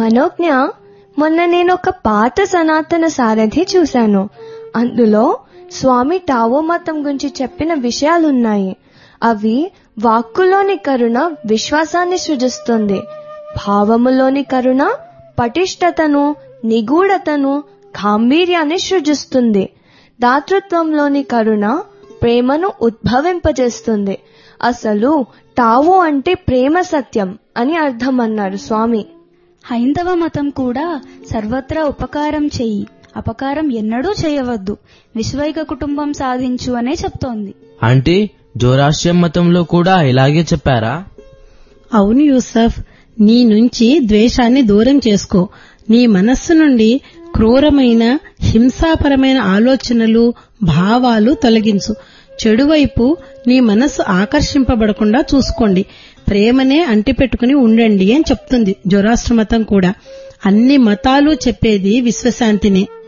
మనోజ్ఞ మొన్న నేను ఒక పాత సనాతన సారథి చూశాను అందులో స్వామి టావో మతం గురించి చెప్పిన విషయాలున్నాయి అవి వాక్కులోని కరుణ విశ్వాసాన్ని సృజిస్తుంది భావములోని కరుణ పటిష్టతను నిగూఢతను గాంభీర్యాన్ని సృజిస్తుంది దాతృత్వంలోని కరుణ ప్రేమను ఉద్భవింపజేస్తుంది అసలు టావో అంటే ప్రేమ సత్యం అని అర్థం అన్నారు స్వామి హైందవ మతం కూడా సర్వత్రా ఉపకారం చెయ్యి అపకారం ఎన్నడూ చేయవద్దు విశ్వైక కుటుంబం సాధించు అనే చెప్తోంది అంటే జోరాష్ట్రం మతంలో కూడా ఇలాగే చెప్పారా అవును యూసఫ్ నీ నుంచి ద్వేషాన్ని దూరం చేసుకో నీ మనస్సు నుండి క్రూరమైన హింసాపరమైన ఆలోచనలు భావాలు తొలగించు చెడువైపు నీ మనస్సు ఆకర్షింపబడకుండా చూసుకోండి ప్రేమనే అంటిపెట్టుకుని ఉండండి అని చెప్తుంది జొరాష్ట్ర మతం కూడా అన్ని మతాలు చెప్పేది విశ్వశాంతినే